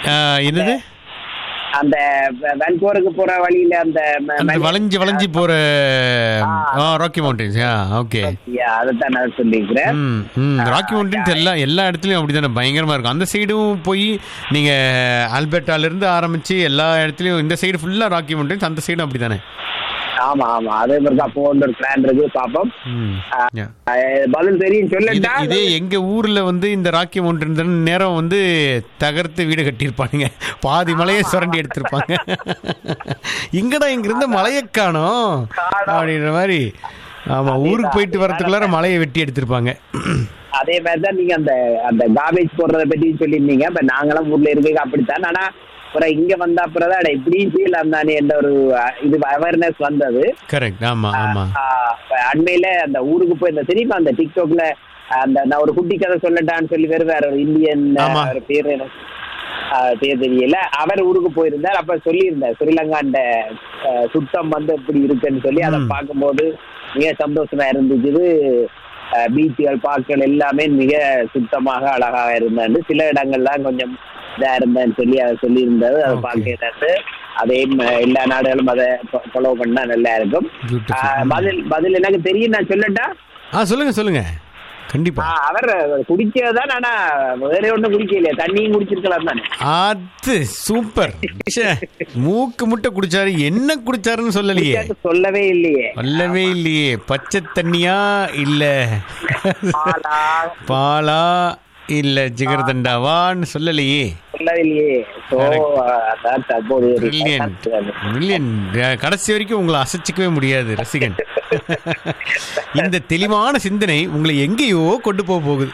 ஆ, என்னது அந்த வென்கோருக்கு போற வழியில அந்த ம- அந்த மணி- வளைஞ்சு வளைஞ்சு போற ஆ ராக்கி மவுண்டன்ஸ் ஆ ஓகே Yeah, அதைத்தான் நான் சொல்லிக்கிறேன் ம் ம் ராக்கி மவுண்டன்ஸ் எல்லா எல்லா இடத்துலையும் அப்படிதானே பயங்கரமா இருக்கும் அந்த சைடும் போய் நீங்க ஆல்பர்ட்டால இருந்து ஆரம்பிச்சு எல்லா இடத்துலயும் இந்த சைடு ஃபுல்லா ராக்கி மவுண்டன்ஸ் அந்த சைடும் அப்படிதானே ஆமா ஆமா அதே மாதிரி தான் போன்ற ஒரு பிளான் இருக்கு பாப்போம் ம் yeah. அஹ், பதில் தெரியும் இது சொல்லட்டா இதே எங்க ஊர்ல வந்து இந்த ராக்கி மவுண்டன் நேரம் வந்து தகர்த்து வீடு கட்டியிருப்பானுங்க பாதி மலையை சுரண்டி எடுத்திருப்பாங்க இங்கடா இங்க இருந்த மலையை காணோம் அப்படின்ற மாதிரி ஆமா ஊருக்கு போயிட்டு வரதுக்குள்ளார மலையை வெட்டி எடுத்திருப்பாங்க அதே மாதிரி தான் நீங்க அந்த அந்த கார்பேஜ் போடுறத பத்தி சொல்லியிருந்தீங்க இப்ப நாங்களாம் ஊர்ல இருக்க அப்படித்தான் ஆனா அப்புறம் இங்க வந்த அப்புறம் தான் அட இப்படியும் செய்யலாம் தானே என்ற ஒரு அஹ், இது அவேர்னஸ் வந்தது கரெக்ட் ஆமா ஆமா ஆஹ், இப்ப அண்மையில அந்த ஊருக்கு போய் இந்த தெரியுமா அந்த டிக்டாக்ல அந்த நான் ஒரு குட்டி கதை சொல்லட்டான்னு சொல்லி வருவார் ஒரு இந்தியன் ஆமா. ஒரு பேர் எனக்கு ஆஹ், பேர் தெரியல அவர் ஊருக்கு போயிருந்தார் அப்ப சொல்லியிருந்தார் ஸ்ரீலங்காண்ட ஆஹ், சுத்தம் வந்து எப்படி இருக்குன்னு சொல்லி அதை ம். பார்க்கும்போது மிக சந்தோஷமா இருந்துச்சு பீச்சுகள் பார்க்கள் எல்லாமே மிக சுத்தமாக அழகாக இருந்தாண்டு சில இடங்கள்லாம் கொஞ்சம் இதா இருந்தேன்னு சொல்லி அதை சொல்லியிருந்தது அதை Okay. பார்க்கிறது அதே ம- எல்லா நாடுகளும் அதை ஃபாலோ பண்ணா நல்லா இருக்கும் Beautiful. ஆஹ், பதில் பதில் எனக்கு தெரியும் நான் சொல்லட்டா ஆ சொல்லுங்க சொல்லுங்க கண்டிப்பா ஆஹ், அவர் குடிக்கிறதான் ஆனா வேற ஒண்ணும் குடிக்கலையே தண்ணியும் குடிச்சிருக்கலாம் தானே அது சூப்பர் ச்சே, மூக்கு முட்டை குடிச்சாரு என்ன குடிச்சாருன்னு சொல்லலையே குடிக்காத சொல்லவே இல்லையே சொல்லவே இல்லையே பச்சை தண்ணியா இல்ல பாலா பாலா இல்ல ஜிகர் தண்டாவான்னு சொல்லலையே சொல்லவே இல்லையே So, Correct. ஆஹ், அதான் தற்போது ஒரு பிரில்லியன்ட் பிரில்லியன் கடைசி வரைக்கும் உங்களை அசைச்சிக்கவே முடியாது ரசிகன் இந்த தெளிவான சிந்தனை உங்களை எங்கேயோ கொண்டு போக போகுது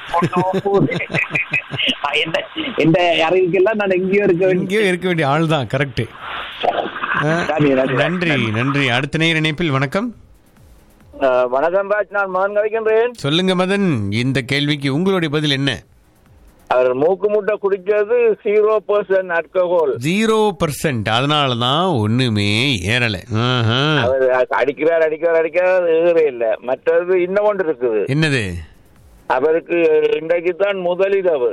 ஆஹ், எந்த- எந்த அறிவுக்கெல்லாம் நான் எங்கேயோ இருக்க வேண்டிய எங்கேயோ இருக்க வேண்டிய ஆள் தான் கரெக்ட் நன்றி, நன்றி. நன்றி நன்றி அடுத்த நேர இணைப்பில் வணக்கம் வணக்கம் ராஜ் நான் மகன் கவிக்கின்றேன் சொல்லுங்க மதன் இந்த கேள்விக்கு உங்களுடைய பதில் என்ன அவர் மூக்கு முட்டை குடிக்கிறது zero percent alcohol zero percent அதனால தான் ஒண்ணுமே ஏறல ஆஹா. அவர் அடிக்கிறார் அடிக்கிறார் அடிக்கிறார் ஏறே இல்ல மற்றது இன்னும் ஒன்று இருக்குது என்னது அவருக்கு இன்றைக்கு தான் முதலிரவு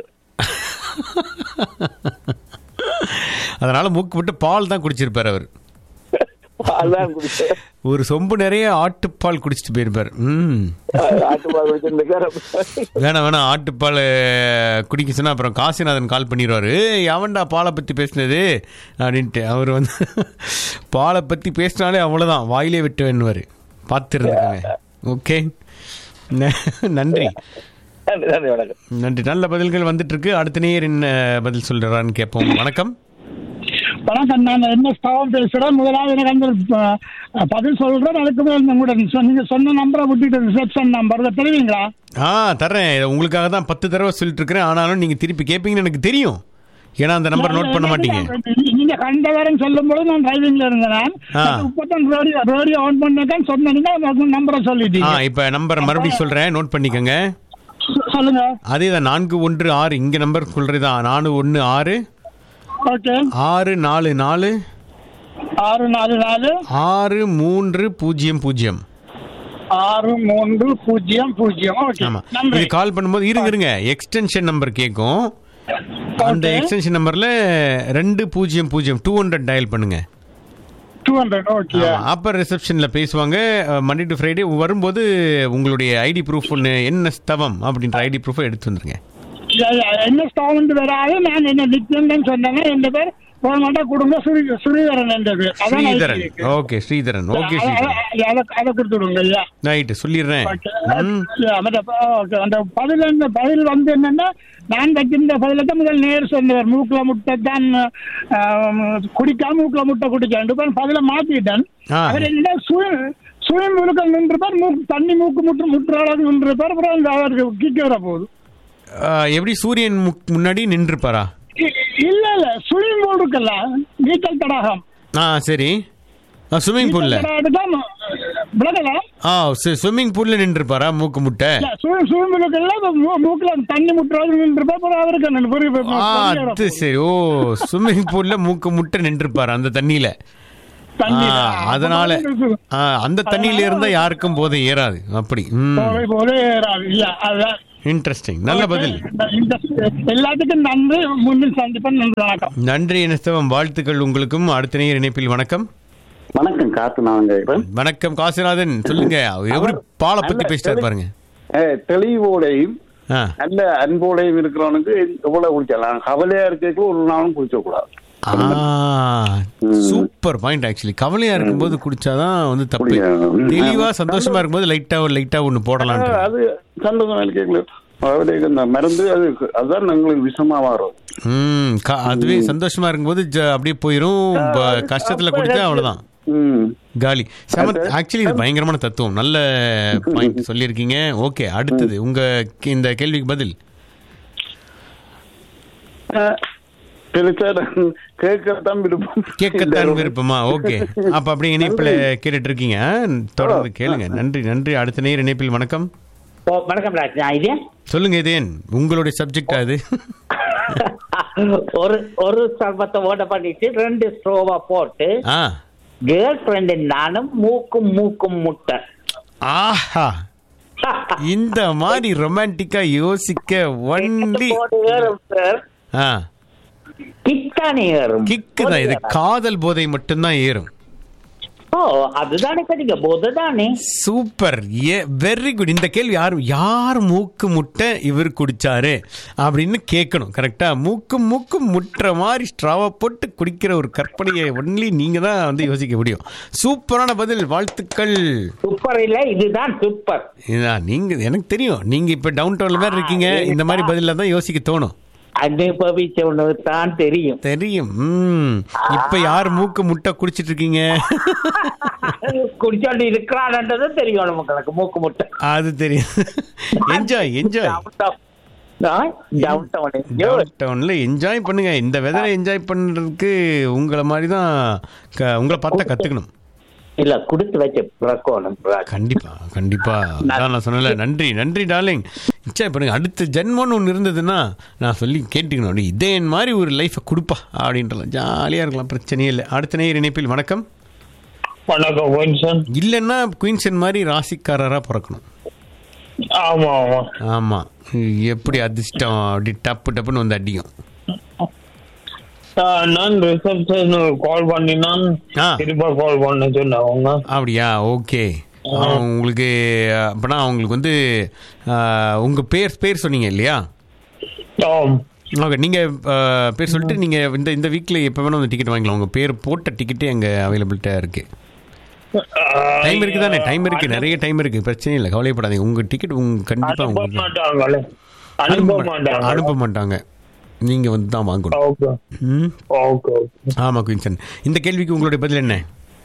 அதனால மூக்கு விட்டு பால் தான் குடிச்சிருப்பார் அவர் பால்லாம் குடிச்சார் ஒரு சொம்பு நிறைய ஆட்டுப்பால் குடிச்சிட்டு போயிருப்பார் ம் ஆட்டுப்பால் குடிச்சிருந்தார் வேணாம் வேணாம் ஆட்டுப்பால் அஹ், குடிக்க சொன்னா அப்புறம் காசிநாதன் கால் பண்ணிடுவாரு "ஏய், அவன்டா பாலை பத்தி பேசினது அப்படின்ட்டு அவர் வந்து பாலை பத்தி பேசினாலே அவ்வளவுதான் வாயிலே விட்டு வேணுவாரு பார்த்துருந்துருக்காங்க ஓகே நன்றி நன்றி நன்றி வணக்கம் நன்றி நல்ல பதில்கள் வந்துட்டு இருக்கு அடுத்த நேர் என்ன பதில் சொல்றான்னு கேட்போம் வணக்கம் வணக்கம் நான் என்ன ஸ்டாவம் பேசுறேன் முதலாவது எனக்கு அந்த அஹ், பதில் சொல்றேன் அதுக்கு மேல் உங்களோட சொ- நீங்க சொன்ன நம்பரை விட்டுட்டு ரிசப்ஷன் நம்பர் இதை தெரியுங்களா ஆ தர்றேன் இதை உங்களுக்காக தான் பத்து தடவை சொல்லிட்டு இருக்கிறேன் ஆனாலும் நீங்க திருப்பி கேட்பீங்கன்னு எனக்கு தெரியும் ஏன்னா அந்த நம்பர் நோட் பண்ண மாட்டீங்க நீங்க கண்டவரன் சொல்லும் போது நான் டிரைவிங்ல இருந்தேன் நான் ஆ. இப்பதான் ரேடியோ ரேடியோ ஆன் பண்ணேன் சொன்னீங்க நம்பரை ஆ சொல்லிட்டீங்க இப்ப நம்பர் மறுபடியும் சொல்றேன் நோட் பண்ணிக்கோங்க சொ- சொல்லுங்க அதே தான் நான்கு ஒன்று ஆறு இங்க நம்பர் சொல்றதுதான் நாலு ஒன்று ஆறு ஓகே ஆறு நாலு நாலு ஆறு நாலு நாலு ஆறு மூன்று பூஜ்ஜியம் பூஜ்ஜியம் ஆறு மூன்று பூஜ்ஜியம் பூஜ்ஜியம் ஓகே ஆமா நன்றி இது கால் பண்ணும்போது இருங்க இருங்க எக்ஸ்டென்ஷன் நம்பர் கேட்கும் அந்த Okay. எக்ஸ்டென்ஷன் நம்பர்ல ரெண்டு பூஜ்ஜியம் பூஜ்ஜியம் டூ ஹண்ட்ரட் டயல் பண்ணுங்க டூ ஹண்ட்ரட் ஓகே ஆமா, அப்ப ரிசப்ஷன்ல பேசுவாங்க மண்டே டு ஃப்ரைடே வரும்போது உங்களுடைய ஐடி ப்ரூஃப் ஒன்று என்ன ஸ்தவம் அப்படின்ற ஐடி ப்ரூஃபை எடுத்து வந்துருங்க என்ன ஸ்டாவ் வராது நான் என்ன நித்யன் சொன்னேன் என் பேர் போனமாட்டா குடும்ப சுரி சுரீதரன் என்ற பேர் அதான் ஸ்ரீதரன் இருக்கு. ஓகே ஸ்ரீதரன் ஓகே அத- ஸ்ரீதரன் அத- அத- அதை கொடுத்துடுங்க ஐயா ரைட்டு சொல்லிடுறேன் ஓகே. ம் அந்த ஓகே. அந்த பதில் என்ன பதில் வந்து என்னன்னா நான் வைக்கின்ற பதில தான் முதல் நேர் சொன்னவர் மூக்குல முட்டை தான் ஆம், குடிக்காம மூக்குல முட்டை குடிக்கான் பதில மாத்திட்டேன் ஆ. அவர் என்ன சுயம் முழுக்க நின்றுப்பார் மூக்கு தண்ணி மூக்கு முற்று முற்ற அளவுக்கு நின்றுப்பார் அப்புறம் அந்த அவருக்கு கிக்க வர போகுது ஆ, எப்படி சூரியன் முக்- முன்னாடி நின்றுப்பாரா இ- இல்ல இல்ல சுயம் பூல் இருக்குல்ல நீச்சல் தடாகம் ஆ சரி ஸ்விம்மிங் பூல்ல நீச்சல் தடாகத்துக்கு விளக்கலாம் ஆ ஸ்விம்மிங் பூல்ல நின்றுப்பாரா மூக்கு முட்டை இல்ல சுயம் சுயம் இருக்குல்ல மூ- மூக்குல தண்ணி முற்ற அளவுக்கு நின்றுப்பார் அப்புறம் அவருக்கு என்ன பெரிய பெரிய ஆ பெரிய வர அது போகுது. சரி ஓ ஸ்விம்மிங் பூல்ல மூக்கு முட்டை நின்றுப்பாரு அந்த தண்ணியில தண்ணி ஆ, அதனால ஆ, அந்த தண்ணியில இருந்தா யாருக்கும் போதை ஏறாது அப்படி ம் போதை போல ஏறாது இல்ல அதுதான் இன்ட்ரெஸ்டிங் நல்ல பதில் இந்த- எல்லாத்துக்கும் நன்றி முன்னில் சந்திப்பேன் நன்றி வணக்கம் நன்றி இனஸ்தவம் வாழ்த்துக்கள் உங்களுக்கும் அடுத்த நேர் இணைப்பில் வணக்கம் வணக்கம் காத்து நான் கேட்கிறேன் வணக்கம் காசிநாதன் சொல்லுங்க எவரு பாலை பத்தி பேசிட்டாரு பாருங்க அஹ், தெளிவோடையும் ஆ நல்ல அன்போடையும் இருக்கிறவனுக்கு எவ்வளவு குடிக்கலாம் கவலையா இருக்க ஒரு நாளும் குடிக்க கூடாது சூப்பர் பாயிண்ட் ஆக்சுவலி கவலையா இருக்கும்போது குடிச்சாதான் வந்து தப்பு குடிக்கணும். தெளிவா சந்தோஷமா இருக்கும்போது லைட்டா லைட்டா ஒண்ணு போடலாம் அது சந்தோஷம் கேட்கல கவலைக்கு இந்த மருந்து அது அதுதான் எங்களுக்கு விஷமா வரும் ம் க- அதுவே சந்தோஷமா இருக்கும்போது ஜ- அப்படியே போயிரும் ப- கஷ்டத்துல குடிச்சா அவ்வளவுதான் ம் காலி செம ஆக்சுவலி இது பயங்கரமான தத்துவம் நல்ல பாயிண்ட் சொல்லியிருக்கீங்க ஓகே அடுத்தது உங்க கே- இந்த கேள்விக்கு பதில் பெருசா கேட்கத்தான் விருப்பம் கேட்கத்தான் விருப்பமா ஓகே அப்ப அப்படியே இணைப்புல கேட்டுட்டு இருக்கீங்க தொடர்ந்து கேளுங்க நன்றி நன்றி அடுத்த நேர் இணைப்பில் வணக்கம் ஓ வணக்கம் ராஜ் நான் இது சொல்லுங்க இதேன் உங்களுடைய சப்ஜெக்ட் அது ஒரு ஒரு சர்பத்தை ஓட்ட பண்ணிட்டு ரெண்டு ஸ்ட்ரோவா போட்டு ஆ கேர்ள் ஃப்ரெண்டு நானும் மூக்கும் மூக்கும் முட்டை ஆஹா இந்த மாதிரி ரொமான்டிக்கா யோசிக்க ஒன்லி போட்டு ஏறும் சார் ஆ கிக்கானே ஏறும் கிக்கு தான் இது காதல் போதை மட்டும்தான் ஏறும் ஓ அதுதானே கடிங்க போது தானே சூப்பர் ஏ வெரி குட் இந்த கேள்வி யார் யார் மூக்கு முட்டை இவர் குடிச்சாரு அப்படின்னு கேட்கணும் கரெக்டா மூக்கு மூக்கு முட்டுற மாதிரி ஸ்ட்ராவை போட்டு குடிக்கிற ஒரு கற்பனையை ஒன்லி நீங்க தான் வந்து யோசிக்க முடியும் சூப்பரான பதில் வாழ்த்துக்கள் சூப்பர் இல்ல இதுதான் சூப்பர் இதான் நீங்க எனக்கு தெரியும் நீங்க இப்ப டவுன் டவுன்ல மாதிரி இருக்கீங்க இந்த மாதிரி பதில தான் யோசிக்க தோணும் அனுபவிச்ச ஒண்ணு தான் தெரியும் தெரியும் ம். இப்ப யார் மூக்கு முட்டை குடிச்சிட்டு இருக்கீங்க குடிச்சோண்டு இருக்கிறான்ன்றது தெரியும் நமக்கு மூக்கு முட்டை அது தெரியும் enjoy enjoy town town town டவுன்ல என்ஜாய் பண்ணுங்க இந்த வெதரை என்ஜாய் பண்றதுக்கு உங்களை மாதிரி தான் க- உங்களை பார்த்தா கத்துக்கணும் இல்ல குடுத்து வச்ச பிரக்கோணம் கண்டிப்பா கண்டிப்பா அதான் நான் சொன்னல நன்றி நன்றி டார்லிங் என்ஜாய் பண்ணுங்க அடுத்த ஜென்மம்னு ஒன்று இருந்ததுன்னா நான் சொல்லி கேட்டுக்கணும் அப்படி இதே மாதிரி ஒரு லைஃபை கொடுப்பா அப்படின்றலாம் ஜாலியாக இருக்கலாம் பிரச்சனையே இல்லை அடுத்த நேர் இணைப்பில் வணக்கம் வணக்கம் வின்சன் இல்லைன்னா குயின்சன் மாதிரி ராசிக்காரராக பிறக்கணும் ஆமா ஆமா ஆமா எப்படி அதிர்ஷ்டம் அப்படி டப்பு டப்புன்னு வந்து அடிக்கும் ஆஹ் நான் ரிசப்ஷன் கால் பண்ணினான் ஆ. திரும்ப கால் பண்ண சொன்னவங்க அப்படியா ஓகே உங்களுக்கு அப்படின்னா அவங்களுக்கு வந்து ஆஹ், உங்க பேர் பேர் சொன்னீங்க இல்லையா ஆம் ஓகே நீங்க ஆஹ், பேர் சொல்லிட்டு நீங்க இந்த இந்த வீக்ல எப்போ வேணும் அந்த டிக்கெட் வாங்கிக்கலாம் உங்க பேர் போட்ட டிக்கெட்டே அங்க அவைலபிலிட்டா இருக்கு டைம் இருக்கு தானே டைம் இருக்கு நிறைய டைம் இருக்கு பிரச்சனை இல்லை கவலைப்படாதீங்க உங்க டிக்கெட் உங்க கண்டிப்பா அனுப்ப உங்களுக்கு மாட்டாங்களே அனுப்ப மாட்டாங்க அனுப்ப மாட்டாங்க நீங்க வந்து தான் வாங்கணும் ஓகே ம் ஓகே ஓகே ஆமா குயின்சன் இந்த கேள்விக்கு உங்களுடைய பதில் என்ன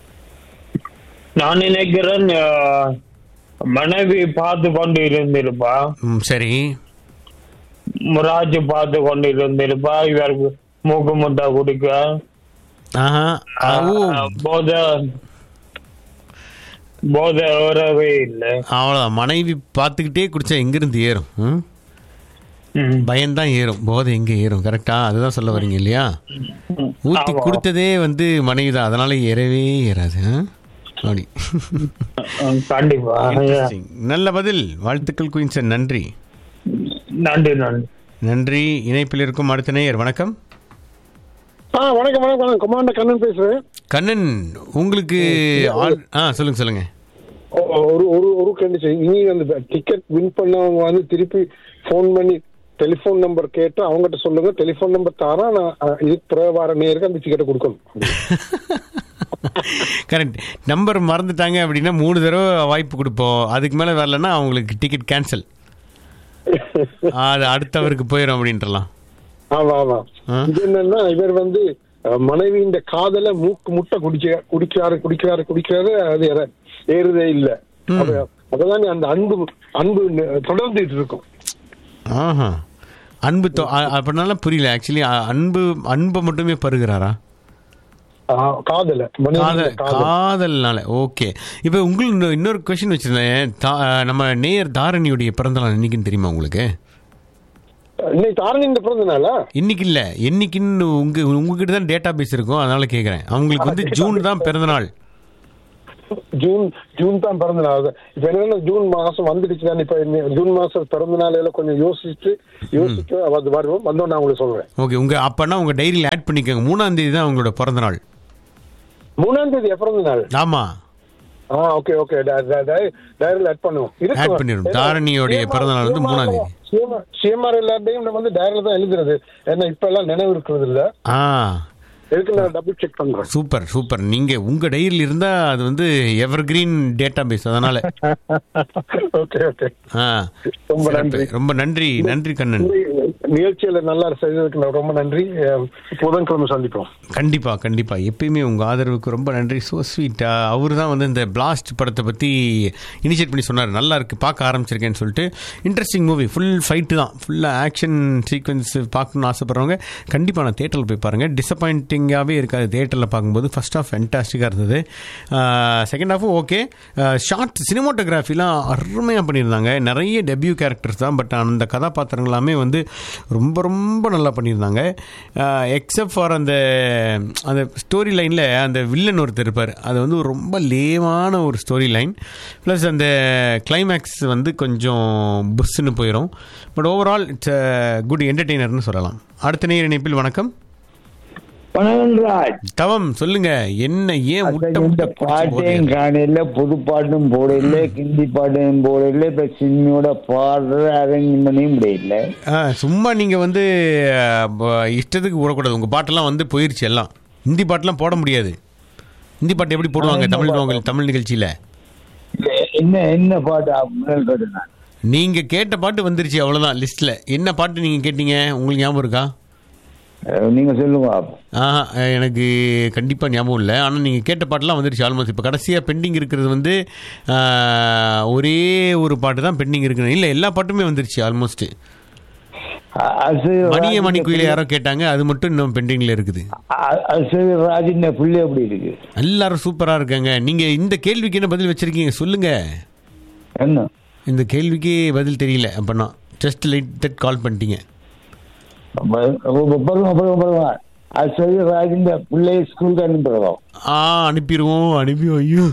நான் நினைக்கிறேன் ஆஹ், மனைவி பார்த்து கொண்டு இருந்திருப்பா ம், சரி முராஜ் பார்த்து கொண்டு இருந்திருப்பா இவருக்கு மூக்கு முட்டை குடிக்க ஆஹா ஆ, ஓ ஆஹ், போத போத வரவே இல்லை அவ்வளோதான் மனைவி பார்த்துக்கிட்டே குடிச்சா எங்கிருந்து ஏறும் ம்? ம். பயம்தான் ஏறும் போதை எங்க ஏறும் கரெக்டா அதுதான் சொல்ல வரீங்க இல்லையா ஊத்தி ஆமா. கொடுத்ததே வந்து மனைவி தான் அதனால ஏறவே ஏறாது ஆ? அப்படி ஆஹ், கண்டிப்பா Interesting. நல்ல பதில் வாழ்த்துக்கள் குயின்சன் நன்றி நன்றி நன்றி நன்றி இணைப்பில் இருக்கும் அடுத்த நேயர் வணக்கம் ஆ வணக்கம் வணக்கம் வணக்கம் கமாண்டர் கண்ணன் பேசுறேன் கண்ணன் உங்களுக்கு ஆள்- ஆ சொல்லுங்க சொல்லுங்க ஒ- ஒரு ஒரு ஒரு கண்டிஷன் இனி அந்த டிக்கெட் வின் பண்ணவங்க வந்து திருப்பி ஃபோன் பண்ணி டெலிஃபோன் நம்பர் கேட்டு அவங்ககிட்ட சொல்லுங்க டெலிஃபோன் நம்பர் தாரா நான் அஹ், இதுக்கு பிறகு வர நேருக்கு அந்த டிக்கெட்டை கொடுக்கணும் கரெக்ட் நம்பர் மறந்துட்டாங்க அப்படின்னா மூணு தடவை வாய்ப்பு கொடுப்போம் அதுக்கு மேலே வரலன்னா அவங்களுக்கு டிக்கெட் கேன்சல் அது அடுத்தவருக்கு போயிடும் அப்படின்றலாம் ஆமா ஆமா ஆ. இது என்னன்னா இவர் வந்து அஹ், மனைவியின் காதல மூக்கு முட்டை குடிக்க குடிக்கிறாரு குடிக்கிறாரு குடிக்கிறாரு அது ஏற- ஏறுதே இல்ல அப்ப- அப்பதான் அந்த அன்பு அன்பு ந- தொடர்ந்துட்டு இருக்கும் ஆஹா அன்பு தொ- அ- அப்படினால புரியல ஆக்சுவலி அன்பு அன்பை மட்டுமே பருகிறாரா ஆ, காதல மனைவியின் காதல் காதல் காதல்னால ஓகே இப்போ உங்களுக்கு இன்னொரு- இன்னொரு கொஸ்டின் வச்சிருந்தேன் தா- நம்ம நேயர் தாரணியுடைய பிறந்தநாள் என்னைக்குன்னு தெரியுமா உங்களுக்கு இன்னைக்கு தாரணியின் பிறந்த நாளா இன்னைக்கு இல்ல என்னைக்குன்னு உங்க உங்ககிட்ட தான் டேட்டா பேஸ் இருக்கும் அதனால கேக்குறேன் அவங்களுக்கு வந்து ஜூன் தான் பிறந்த நாள் ஜூன் ஜூன் தான் பிறந்த நாள் இப்ப என்னன்னா ஜூன் மாசம் வந்துடுச்சு தான் இப்ப என்ன- ஜூன் மாசம் பிறந்த நாளையில கொஞ்சம் யோசிச்சு யோசிச்சு அது வருவோம் வந்தோம் நான் உங்களுக்கு சொல்றேன் ஓகே உங்க அப்பனா உங்க டைரியில் ஆட் பண்ணிக்கோங்க மூணாம் தேதி தான் உங்களோட பிறந்த நாள் மூணாம் தேதி பிறந்த நாள் ஆமா ஆ ஓகே ஓகே டைரியில் ஆட் பண்ணுவோம் இருக்கு. Add பண்ணிடுவோம். ஏன்னா, தாரணியோடைய CMR பிறந்த நாள் வந்து மூணாம் தேதி. CMR சிஎம்ஆர் எல்லாத்தையும் நம்ம வந்து டைரியில் தான் எழுதுறது ஏன்னா இப்ப எல்லாம் நினைவு இருக்கிறது இல்ல ஆ எதுக்கு நான் டபுள் செக் பண்றேன் சூப்பர் சூப்பர் நீங்க உங்க டைரியில் இருந்தா அது வந்து எவர் கிரீன் டேட்டா பேஸ் அதனால ஓகே ஓகே ஆ ரொம்ப சிறப்பு. நன்றி. ரொம்ப நன்றி நன்றி கண்ணன் இந்த நிகழ்ச்சியில நல்லா செய்ததுக்கு நான் ரொம்ப நன்றி அஹ், புதன்கிழமை சந்திப்போம் கண்டிப்பா கண்டிப்பா எப்பயுமே உங்க ஆதரவுக்கு ரொம்ப நன்றி ஸோ ஸ்வீட் அவர் தான் வந்து இந்த பிளாஸ்ட் படத்தை பத்தி இனிஷியேட் பண்ணி சொன்னார் நல்லா இருக்கு பார்க்க ஆரம்பிச்சிருக்கேன்னு சொல்லிட்டு இன்ட்ரெஸ்டிங் மூவி ஃபுல் ஃபைட்டு தான் ஃபுல்லாக ஆக்ஷன் சீக்வன்ஸ் பார்க்கணும்னு ஆசைப்படுறவங்க கண்டிப்பாக நான் தேட்டரில் போய் பாருங்க டிசப்பாயிண்டிங்காகவே இருக்காது தேட்டரில் பார்க்கும்போது ஃபர்ஸ்ட் ஆஃப் ஃபென்டாஸ்டிக்காக இருந்தது செகண்ட் ஹாஃபும் ஓகே ஷார்ட் சினிமாட்டோகிராஃபிலாம் அருமையாக பண்ணியிருந்தாங்க நிறைய டெபியூ கேரக்டர்ஸ் தான் பட் அந்த கதாபாத்திரங்கள் எல்லாமே வந்து ரொம்ப ரொம்ப நல்லா பண்ணியிருந்தாங்க எக்ஸப்ட் ஃபார் அந்த அந்த ஸ்டோரி லைனில் அந்த வில்லன் ஒருத்தர் இருப்பார் அது வந்து ஒரு ரொம்ப லேவான ஒரு ஸ்டோரி லைன் ப்ளஸ் அந்த கிளைமேக்ஸ் வந்து கொஞ்சம் புஷ்ஷுன்னு போயிடும் பட் ஓவரால் இட்ஸ் குட் என்டர்டெய்னர்னு சொல்லலாம் அடுத்த நேர இணைப்பில் வணக்கம் வணக்கம்ராஜ் தவம் சொல்லுங்க என்ன ஏன் முட்டை இந்த முட்டை பிடிச்சு பாட்டையும் போகுது? காணல புது பாட்டும் போடல ஹிந்தி பாட்டும் போடல இப்ப சின்னியோட பாடுற அரேஞ்ச்மெண்ட்டையும் முடியல ஆ, சும்மா நீங்க வந்து அஹ், ப- இஷ்டத்துக்கு விடக்கூடாது உங்க பாட்டெல்லாம் வந்து போயிருச்சு எல்லாம் ஹிந்தி பாட்டெல்லாம் போட முடியாது ஹிந்தி பாட்டு எப்படி போடுவாங்க தமிழ் உங்க- தமிழ் நிகழ்ச்சியில இல்ல, என்ன என்ன பாட்டு முதல் கேட்டு நான் நீங்க கேட்ட பாட்டு வந்துருச்சு அவ்வளவுதான் லிஸ்ட்ல என்ன பாட்டு நீங்க கேட்டீங்க உங்களுக்கு ஞாபகம் இருக்கா அஹ், நீங்க சொல்லுங்க பாப்போம். ஆஹா எனக்கு கண்டிப்பாக ஞாபகம் இல்லை ஆனால் நீங்கள் கேட்ட பாட்டெல்லாம் வந்துருச்சு ஆல்மோஸ்ட் இப்போ கடைசியாக பெண்டிங் இருக்கிறது வந்து ஆ, ஒரே ஒரு பாட்டு தான் பெண்டிங் இருக்குது இல்லை எல்லா பாட்டுமே வந்துருச்சு ஆல்மோஸ்ட் அ- அசு மணிய ராஜின் மணிக்குயில் யாரோ கேட்டாங்க அது மட்டும் இன்னும் பெண்டிங்கில் இருக்குது அ- அசு ராஜின் புள்ளி எப்படி இருக்கு எல்லாரும் சூப்பராக இருக்காங்க நீங்கள் இந்த கேள்விக்கு என்ன பதில் வச்சுருக்கீங்க சொல்லுங்கள் என்ன இந்த கேள்விக்கு பதில் தெரியல அப்போனா ஜஸ்ட் லைட் தட் கால் பண்ணிட்டீங்க பாருங்க பாருங்க பாருங்க அசு ராஜின் பிள்ளைய ஸ்கூலுக்கு அனுப்புறோம் ஆ அனுப்பிடுவோம் அனுப்பி ஐயோ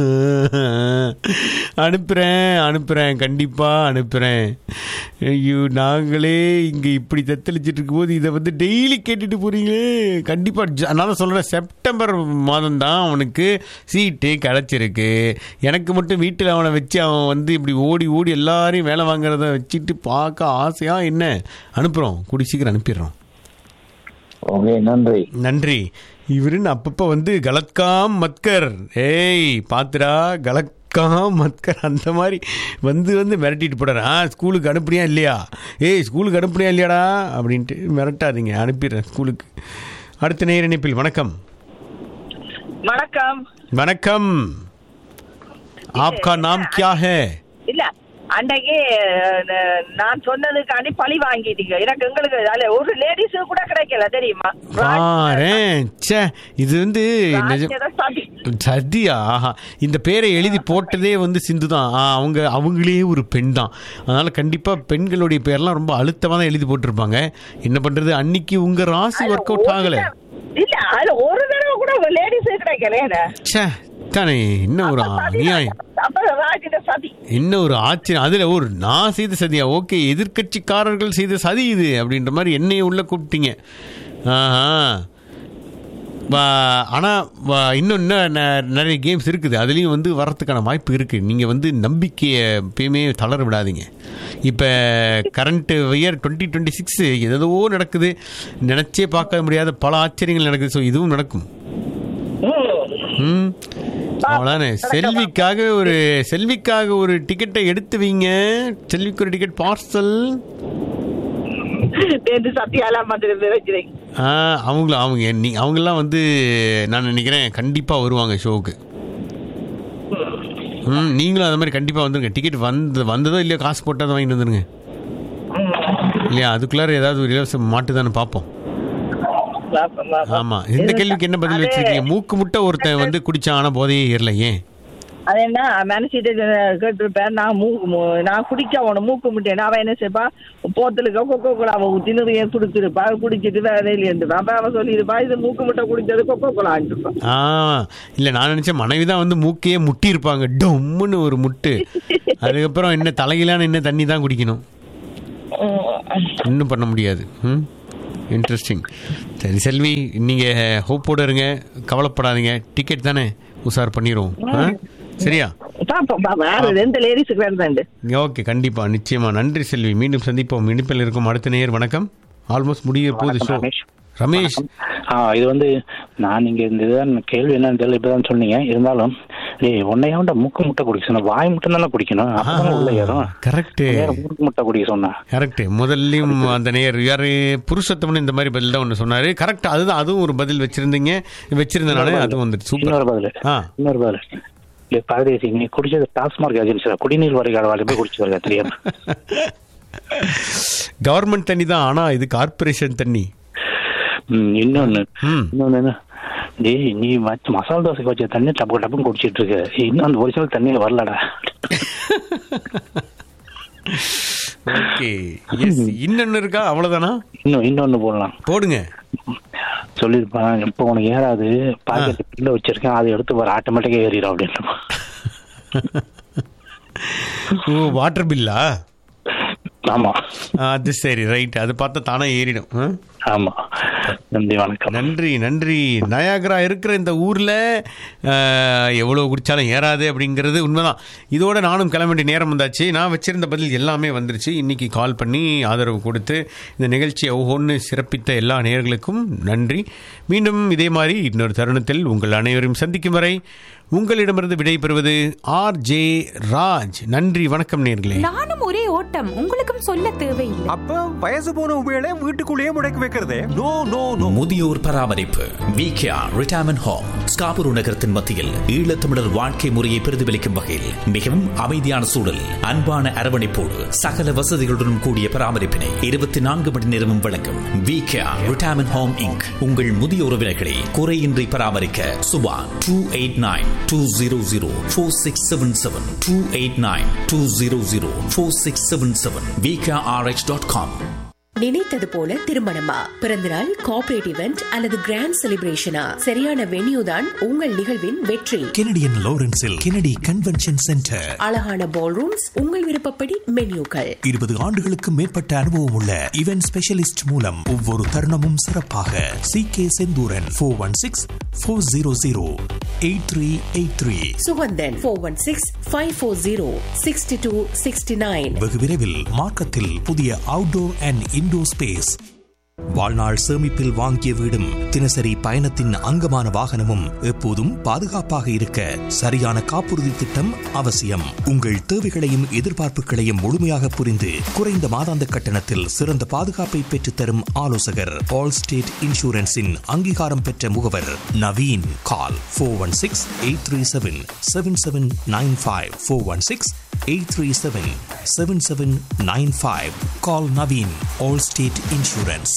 அனுப்புகிறேன் அனுப்புகிறேன் கண்டிப்பாக அனுப்புகிறேன் ஐயோ நாங்களே இங்கே இப்படி தத்தளிச்சிட்டு இருக்கும்போது இதை வந்து டெய்லி கேட்டுட்டு போகிறீங்களே கண்டிப்பாக அதனால சொல்கிறேன் செப்டம்பர் மாதம் தான் அவனுக்கு சீட்டு கிடச்சிருக்கு எனக்கு மட்டும் வீட்டில் அவனை வச்சு அவன் வந்து இப்படி ஓடி ஓடி எல்லாரையும் வேலை வாங்குறத வச்சுட்டு பார்க்க ஆசையாக என்ன அனுப்புகிறோம் கூடி சீக்கிரம் அனுப்பிடுறோம் ஓகே நன்றி நன்றி இவருன்னு அப்பப்போ வந்து கலத்காம் மத்கர் ஏய் பாத்துடா கலக்காம் மத்கர் அந்த மாதிரி வந்து வந்து மிரட்டிட்டு போடுறேன் ஆ ஸ்கூலுக்கு அனுப்புறியா இல்லையா ஏய் ஸ்கூலுக்கு அனுப்புறியா இல்லையாடா அப்படின்ட்டு மிரட்டாதீங்க அனுப்பிடுறேன் ஸ்கூலுக்கு அடுத்த நேர இணைப்பில் வணக்கம் வணக்கம் வணக்கம் ஆப்கா நாம் கியா ஹே இல்ல அன்றைக்கு அஹ், நான் சொன்னதுக்காண்டி பழி வாங்கிட்டீங்க எனக்கு எங்களுக்கு அதுல ஒரு லேடிஸ் கூட கிடைக்கல தெரியுமா பாரேன் ச்சே இது வந்து நிஜம் ராஜ்யத சதி. சதியா ஆஹா இந்த பேரை எழுதி போட்டதே வந்து சிந்து தான் ஆ, அவங்க அவங்களே ஒரு பெண் தான் அதனால கண்டிப்பா பெண்களுடைய பேர்லாம் ரொம்ப அழுத்தமா தான் எழுதி போட்டிருப்பாங்க என்ன பண்றது அன்னைக்கு உங்க ராசி அதுல ஒர்க் அவுட் ஒரு ஆகல தடவை- இல்ல அதுல ஒரு தடவை கூட லேடிஸ் கிடைக்கல என்ன? ச்சே தானே என்ன ஒரு அப்ப சதி அநியாயம் அப்ப ராஜ்யத சதி என்ன ஒரு ஆச்சரியம் அதுல ஒரு நான் செய்த சதியா ஓகே எதிர்க்கட்சிக்காரர்கள் செய்த சதி இது அப்படின்ற மாதிரி என்னைய உள்ள கூப்பிட்டீங்க ஆஹா வா- ஆனா வா- இன்னும் இன்னும் ந- நிறைய கேம்ஸ் இருக்குது அதுலேயும் வந்து வரத்துக்கான வாய்ப்பு இருக்குது நீங்கள் வந்து நம்பிக்கையை எப்பயுமே தளர விடாதீங்க இப்போ current year twenty twenty six ஏதோ நடக்குது நினச்சே பார்க்க முடியாத பல ஆச்சரியங்கள் நடக்குது ஸோ இதுவும் நடக்கும் ம் அவ்வளோதானே செல்விக்காக ஒரு செல்விக்காக ஒரு டிக்கெட்டை எடுத்து வைங்க செல்விக்கு ஒரு டிக்கெட் பார்சல் நேற்று சத்தியாலாம் வந்து வச்சிருக்கீங்க ஆ அவங்கள அவங்க நீ அவங்கெல்லாம் வந்து நான் நினைக்கிறேன் கண்டிப்பாக வருவாங்க ஷோவுக்கு ம் நீங்களும் அது மாதிரி கண்டிப்பாக வந்துருங்க டிக்கெட் வந்து வந்ததோ இல்லையோ காசு போட்டால் வாங்கிட்டு வந்துருங்க இல்லையா அதுக்குள்ளார ஏதாவது ஒரு இலவசம் மாட்டு தானே பார்ப்போம் ஆமாம் இந்த கேள்விக்கு என்ன பதில் வச்சிருக்கீங்க மூக்கு முட்டை ஒருத்தன் வந்து குடிச்சான் ஆனால் போதையே ஏறல ஏன் அது என்ன மனசிட்டு கேட்டிருப்பேன் நான் மூக்கு மூ- நான் குடிக்க உன மூக்கு முட்டேன் அவன் என்ன செய்ப்பா போத்தலுக்கு கொக்கோ கோலாவை ஊற்றி நிறைய குடுத்துருப்பா குடிச்சிட்டு வேற வெளியே இருந்துப்பா அப்ப அவன் சொல்லியிருப்பா இது மூக்கு முட்டை குடிச்சது கொக்கோ கோலான்ட்டுருப்பான் ஆ இல்லை நான் நினச்சேன் மனைவி தான் வந்து மூக்கையே முட்டி இருப்பாங்க டொம்முன்னு ஒரு முட்டு அதுக்கப்புறம் என்ன தலையிலான என்ன தண்ணி தான் குடிக்கணும் இன்னும் பண்ண முடியாது ம் இன்ட்ரெஸ்டிங் சரி செல்வி நீங்கள் ஹோப்போடு இருங்க கவலைப்படாதீங்க டிக்கெட் தானே உஷார் பண்ணிடுவோம் ஆ சரியா பாப்போம் பாப்போம் யாரு ரெண்டு லேடிஸுக்கு வேறு ஓகே கண்டிப்பாக நிச்சயமாக நன்றி செல்வி மீண்டும் சந்திப்போம் இனிப்பில் இருக்கும் அடுத்த நேயர் வணக்கம் ஆல்மோஸ்ட் முடிய போகுது ஷோ ரமேஷ். ரமேஷ் ஆ இது வந்து நான் நீங்க இந்த இதுதான் கேள்வி என்னன்னு தெரியல இப்பதான் சொன்னீங்க இருந்தாலும் டேய் உன்னையாண்ட மூக்கு முட்டை குடிக்க சொன்ன வாய் மட்டும் தானே குடிக்கணும் அப்பதான் உள்ள ஏறும் கரெக்டு வேற மூக்கு முட்டை குடிக்க சொன்னா கரெக்ட் முதல்லையும் அந்த நேயர் யாரு புருஷத்தமன் இந்த மாதிரி பதில் தான் ஒன்று சொன்னாரு கரெக்ட் அதுதான் அதுவும் ஒரு பதில் வச்சிருந்தீங்க வச்சிருந்தனால அதுவும் வந்துட்டு இன்னொரு சூப்பர் பதில் ஆ இன்னொரு பதில் இல்லை பரதேசி நீ குடிச்சது டாஸ்மார்க் ஏஜென்சியா குடிநீர் வரைகால வாழை போய் குடிச்சு வருங்க தெரியாம கவர்மெண்ட் தண்ணி தான் ஆனா இது கார்பரேஷன் தண்ணி ம், இன்னொன்னு ம் இன்னொன்னு என்ன டேய் நீ வச்ச மசாலா தோசைக்கு வச்ச தண்ணி டப்பு டப்புன்னு குடிச்சிட்டு இருக்க இன்னும் அந்த ஒரிஜினல் தண்ணியில வரலடா ஓகே எஸ் இன்னொன்னு இருக்கா அவ்வளவுதானா இன்னும் இன்னொன்னு போடலாம் போடுங்க சொல்லியிருப்பான் இப்போ உனக்கு ஏறாது பாக்கெட் பில்ல வச்சிருக்கேன் அதை எடுத்து வர ஆட்டோமேட்டிக்கா ஏறிடும் அப்படின்ட்டு ஓ வாட்டர் பில்லா ஆமா அது சரி ரைட் அது பார்த்தா தானே ஏறிடும் ஆ? ஆமா நன்றி வணக்கம் நன்றி நன்றி நயாகரா இருக்கிற இந்த ஊரில் எவ்வளோ குடித்தாலும் ஏறாது அப்படிங்கிறது உண்மைதான் இதோட நானும் கிளம்ப வேண்டிய நேரம் வந்தாச்சு நான் வச்சிருந்த பதில் எல்லாமே வந்துருச்சு இன்னைக்கு கால் பண்ணி ஆதரவு கொடுத்து இந்த நிகழ்ச்சியை ஒவ்வொன்று சிறப்பித்த எல்லா நேயர்களுக்கும் நன்றி மீண்டும் இதே மாதிரி இன்னொரு தருணத்தில் உங்கள் அனைவரையும் சந்திக்கும் வரை உங்களிடமிருந்து விடைபெறுவது ஆர் ஜே ராஜ் நன்றி வணக்கம் நேர்களே நானும் ஒரே ஓட்டம் உங்களுக்கும் சொல்ல தேவையில்லை அப்ப வயசு போன உபயோக வீட்டுக்குள்ளேயே முடக்கி வைக்கிறதே நோ நோ நோ முதியோர் பராமரிப்பு விகேஆ ரிட்டையர்மெண்ட் ஹோம் ஸ்காபூர் நகரத்தின் மத்தியில் ஈழத்தமிழர் வாழ்க்கை முறையை பிரதிபலிக்கும் வகையில் மிகவும் அமைதியான சூழல் அன்பான அரவணைப்போடு சகல வசதிகளுடன் கூடிய பராமரிப்பினை இருபத்தி நான்கு மணி நேரமும் வழங்கும் விகேஆ ரிட்டையர்மெண்ட் ஹோம் இங்க் உங்கள் முதிய உறவினர்களை குறையின்றி பராமரிக்க Suba two eight nine two zero zero four six seven seven two eight nine two zero zero four six seven seven VKRH dot com நினைத்தது போல திருமணமா பிறந்தநாள் கார்ப்பரேட் இவெண்ட் அல்லது கிராண்ட் செலிப்ரேஷனா சரியான வென்யூ தான் உங்கள் நிகழ்வின் வெற்றி கெனடியன் லாரன்ஸில் கெனடி கன்வென்ஷன் சென்டர் அழகான பால் ரூம்ஸ் உங்கள் விருப்பப்படி மென்யூக்கள் இருபது ஆண்டுகளுக்கு மேற்பட்ட அனுபவம் உள்ள இவென்ட் ஸ்பெஷலிஸ்ட் மூலம் ஒவ்வொரு தருணமும் சிறப்பாக C K Senthuran four one six four zero zero eight three eight three Sukanthan four one six five four zero sixty two sixty nine வெகு விரைவில் மார்க்கத்தில் புதிய அவுட்டோர் அண்ட் இன்டோர் ஸ்பேஸ் வாழ்நாள் சேமிப்பில் வாங்கிய வீடும் தினசரி பயணத்தின் அங்கமான வாகனமும் எப்போதும் பாதுகாப்பாக இருக்க சரியான காப்புறுதி திட்டம் அவசியம் உங்கள் தேவைகளையும் எதிர்பார்ப்புகளையும் முழுமையாக புரிந்து குறைந்த மாதாந்த கட்டணத்தில் சிறந்த பாதுகாப்பை பெற்றுத்தரும் ஆலோசகர் ஆல் ஸ்டேட் இன்சூரன்ஸின் அங்கீகாரம் பெற்ற முகவர் Naveen call four one six eight three seven seven seven nine five four one six eight three seven seven seven nine five call Naveen all state insurance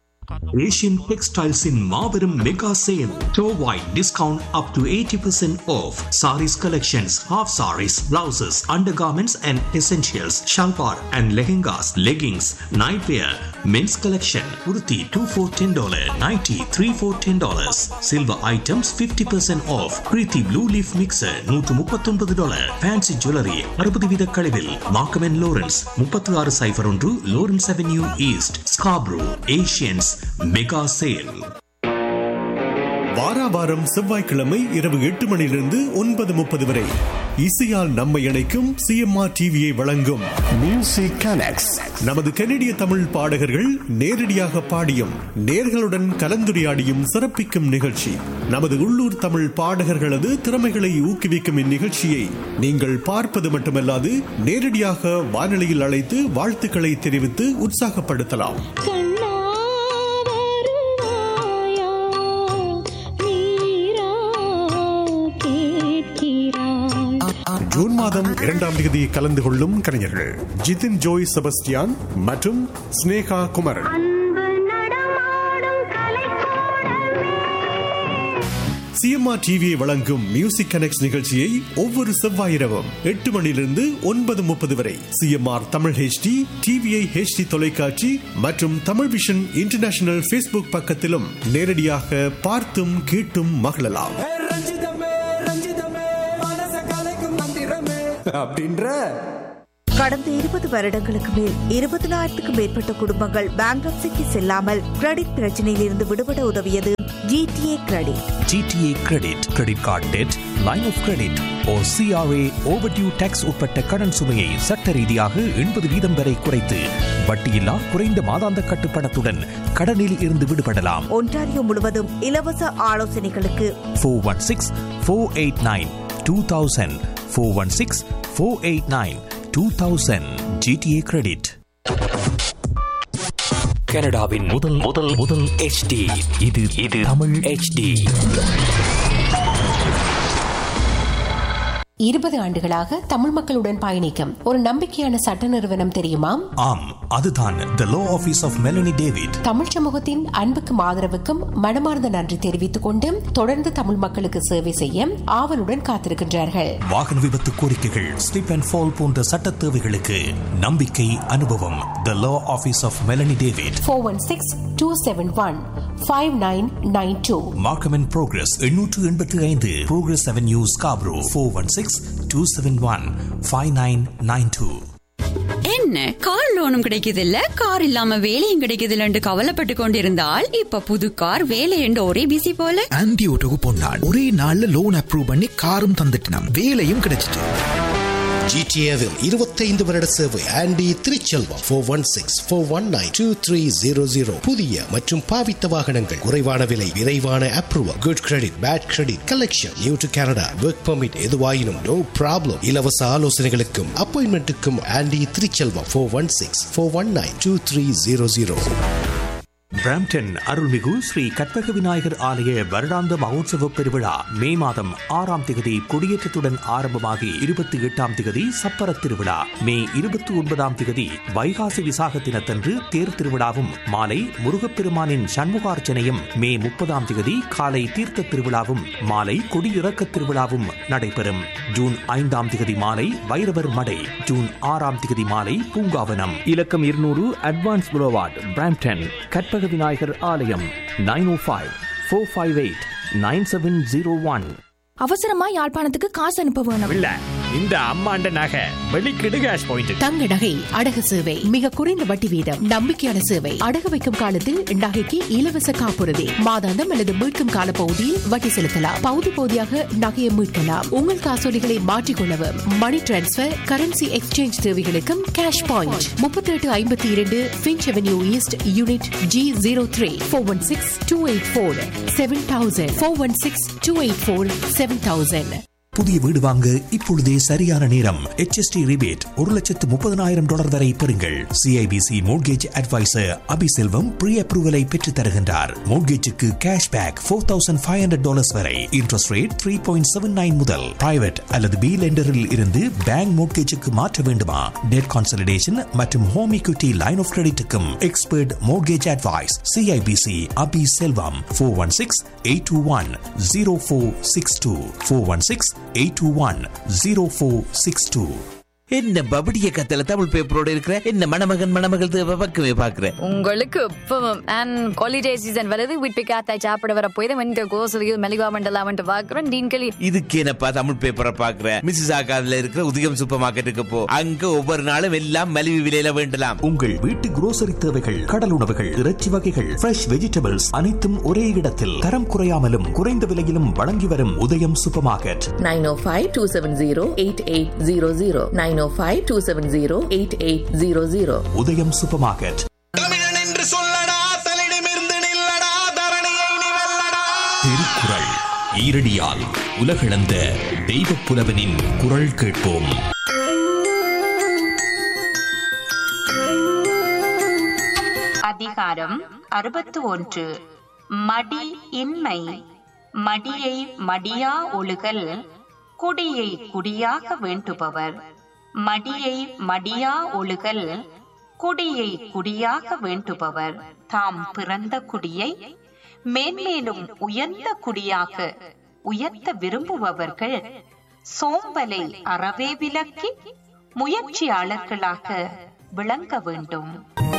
Asian டெக்ஸ்டைல்ஸின் மாபெரும் மெகா சேல் டோவாய் discount up to eighty percent off sarees collections half sarees blouses under garments and essentials shalwar and lehengas leggings night wear men's collection உருத்தி two four ten dollar ninety three four ten dollars silver items fifty percent off Preethi blue leaf mixer நூற்று முப்பத்தொன்பது dollar fancy jewellery அறுபது வீத கழிவில் மார்க்கமென் Lawrence முப்பத்தி ஆறு cipher ஒன்று Lawrence avenue east Scarborough Asians mega sale வாராவாரம் செவ்வாய்க்கிழமை இரவு எட்டு மணியிலிருந்து ஒன்பது முப்பது வரை இசையால் நம்மை இணைக்கும் சிஎம்ஆர் டிவியை வழங்கும் மியூசிக் கனெக்ட்ஸ் நமது கனடிய தமிழ் பாடகர்கள் நேரடியாக பாடியும் நேர்களுடன் கலந்துரையாடியும் சிறப்பிக்கும் நிகழ்ச்சி நமது உள்ளூர் தமிழ் பாடகர்களது திறமைகளை ஊக்குவிக்கும் இந்நிகழ்ச்சியை நீங்கள் பார்ப்பது மட்டுமல்லாது நேரடியாக வானொலியில் அழைத்து வாழ்த்துக்களை தெரிவித்து உற்சாகப்படுத்தலாம் ஜூன் மாதம் இரண்டாம் தேதி கலந்து கொள்ளும் கலைஞர்கள் ஜிதின் ஜோய் செபஸ்டியான் மற்றும் ஸ்னேகா குமரன் சிஎம்ஆர் டிவியை வழங்கும் மியூசிக் கனெக்ட் நிகழ்ச்சியை ஒவ்வொரு செவ்வாய் இரவும் எட்டு மணியிலிருந்து ஒன்பது முப்பது வரை CMR Tamil HD TVI HD தொலைக்காட்சி மற்றும் தமிழ் விஷன் இன்டர்நேஷனல் ஃபேஸ்புக் பக்கத்திலும் நேரடியாக பார்த்தும் கேட்டும் மகிழலாம் அப்படின்ற கடந்த இருபது வருடங்களுக்கு மேல் இருபதனாயிரத்துக்கும் மேற்பட்ட குடும்பங்கள் பேங்க்ரப்சிக்கு செல்லாமல் கிரெடிட் பிரச்சனையில் இருந்து விடுபட உதவியது GTA credit GTA credit credit card debt line of credit oh CRA overdue taxes உட்பட்ட கடன் சுமையை சட்ட ரீதியாக எண்பது வீதம் வரை குறைத்து வட்டியில்லா குறைந்த மாதாந்த கட்டுப்பணத்துடன் கடனில் இருந்து விடுபடலாம் ஒன்டாரியோ முழுவதும் இலவச ஆலோசனைகளுக்கு four one six four eight nine two thousand four one six four eight nine two thousand GTA credit கனடாவின் முதல் முதல் முதல் HD இது இது தமிழ் HD இருபது ஆண்டுகளாக தமிழ் மக்களுடன் பயணிக்கும் ஒரு நம்பிக்கையான சட்ட நிறுவனம் தெரியுமா ஆம் அதுதான் the law office of Melanie David Tamil சமூகத்தின் அன்புக்கும் ஆதரவுக்கும் மனமார்ந்த நன்றி தெரிவித்துக் கொண்டு தொடர்ந்து தமிழ் மக்களுக்கு சேவை செய்ய ஆவலுடன் காத்திருக்கின்றார்கள் வாகன விபத்து கோரிக்கைகள் ஸ்லிப் அண்ட் ஃபால் போன்ற சட்ட தேவைகளுக்கு நம்பிக்கை அனுபவம் the law office of Melanie David four one six two seven one five nine nine two Markham and Progress எண்ணூற்று எண்பத்தி ஐந்து Progress avenue Scarborough four one six two seven one five nine nine two என்ன car லோனும் கிடைக்குது இல்ல car இல்லாம வேலையும் கிடைக்குது இல்லன்னு கவலைப்பட்டு கொண்டிருந்தால் இப்ப புது கார் வேலை என்று ஒரே பிசி போல ஆன்டி ஓட்டோக்கு பொன்னாள் ஒரே நாள்ல லோன் அப்ரூவ் பண்ணி காரும் தந்துட்டினாம் வேலையும் கிடைச்சிட்டு ஜிடிஏவில் இருபத்தைந்து வருட சேவை Andy Thiruchelvam four one six four one nine two three zero zero புதிய மற்றும் பாவித்த வாகனங்கள் குறைவான விலை விரைவான approval good credit bad credit collection new to Canada work permit எதுவாயினும் நோ ப்ராப்ளம் இலவச ஆலோசனைகளுக்கும் அப்பாயின்மெண்ட்டுக்கும் Andy Thiruchelvam four one six four one nine two three zero zero Brampton அருள்மிகு ஸ்ரீ கற்பக விநாயகர் ஆலய வருடாந்த மகோத்சவ பெருவிழா மே மாதம் ஆறாம் திகதி கொடியேற்றத்துடன் ஆரம்பமாகி இருபத்தி எட்டாம் திகதி சப்பர திருவிழா மே இருபத்தி ஒன்பதாம் திகதி வைகாசி விசாக தினத்தன்று தேர் திருவிழாவும் மாலை முருகப்பெருமானின் சண்முகார்ச்சனையும் மே முப்பதாம் திகதி காலை தீர்த்த திருவிழாவும் மாலை கொடியிறக்க திருவிழாவும் நடைபெறும் ஜூன் ஐந்தாம் திகதி மாலை வைரவர் மடை ஜூன் ஆறாம் திகதி மாலை பூங்காவனம் இலக்கம் இருநூறு advance boulevard Brampton Karpaga Vinayagar ஆலயம் nine O five four five eight nine seven zero one அவசரமா யாழ்ப்பாணத்துக்கு காசு அனுப்ப வேணும் இல்ல இந்த அம்மாண்ட நகை வெளிக்கிடு கேஷ் பாயிண்ட் தங்க நகை அடகு சேவை மிக குறைந்த வட்டி வீதம் நம்பிக்கையான சேவை அடகு வைக்கும் காலத்தில் நகைக்கு இலவச காப்புறுதி மாதாந்தம் அல்லது மீட்கும் கால பகுதியில் வட்டி செலுத்தலாம் பகுதி பகுதியாக நகையை மீட்கலாம் உங்கள் காசோலிகளை மாற்றிக்கொள்ளவும் மணி டிரான்ஸ்பர் கரன்சி எக்ஸ்சேஞ்ச் தேவைகளுக்கும் கேஷ் பாயிண்ட் முப்பத்தி எட்டு ஐம்பத்தி இரண்டு Finch avenue east unit G zero three four one six two eight four seven thousand four one six two eight four seven thousand புதிய வீடு வாங்க இப்பொழுதே சரியான நேரம் HST ரிபேட் ஒரு லட்சத்து முப்பதனாயிரம் டாலர் வரை பெறுங்கள் CIBC mortgage advisor Abiselvam pre அப்ரூவலை பெற்றுத் தருகின்றார் மோட்கேஜுக்கு cash back four thousand five hundred dollars வரை interest rate three point seven nine முதல் பிரைவேட் அல்லது பி லெண்டரில் இருந்து பேங்க் மோட்கேஜுக்கு மாற்ற வேண்டுமா டெட் கான்சலிடேஷன் மற்றும் ஹோம் equity லைன் ஆஃப் கிரெடிட்டுக்கும் expert mortgage advice CIBC Abi Selvam four one six eight two one zero four six two four one six eight two one zero four six two என்ன பபடிய கத்தல தமிழ் பேப்பரோட இருக்கிற என்ன மணமகன் மணமகள் தேவை பக்கமே பாக்குற உங்களுக்கு இப்பவும் அண்ட் ஹாலிடே சீசன் வருது வீட்டு காத்தாய் சாப்பிட வர போய் வந்து கோசலியில் மெலிகா மண்டலா வந்து பாக்குறோம் டீன்களி இதுக்கு என்னப்பா தமிழ் பேப்பரை பாக்குற மிஸ்ஸஸ் ஆகாதுல இருக்கிற உதயம் சூப்பர் மார்க்கெட்டுக்கு போ அங்க ஒவ்வொரு நாளும் எல்லாம் மலிவு விலையில வேண்டலாம் உங்கள் வீட்டு grocery தேவைகள் கடல் உணவுகள் இறைச்சி வகைகள் ஃப்ரெஷ் வெஜிடபிள்ஸ் அனைத்தும் ஒரே இடத்தில் தரம் குறையாமலும் குறைந்த விலையிலும் வழங்கி வரும் Udhayam super market nine O five two seven zero eight eight zero zero nine O five two seven zero eight eight zero zero Udhayam super market என்று சொல்லடா தலிடமிருந்து நில்லடா தரணியை நீ வெல்லடா திருக்குறள் ஈரடியால் உலகளந்த தெய்வ புலவனின் குரல் கேட்போம் அதிகாரம் அறுபத்து ஒன்று மடி இன்மை மடியை மடியா ஒழுகல் குடியை குடியாக வேண்டுபவர் மடியை மடியா ஒழுகல் குடியை குடியாக வேண்டுபவர் தாம் பிறந்த குடியை மேன்மேலும் உயர்ந்த குடியாக உயர்த்த விரும்புபவர்கள் சோம்பலை அறவே விலக்கி முயற்சியாளர்களாக விளங்க வேண்டும்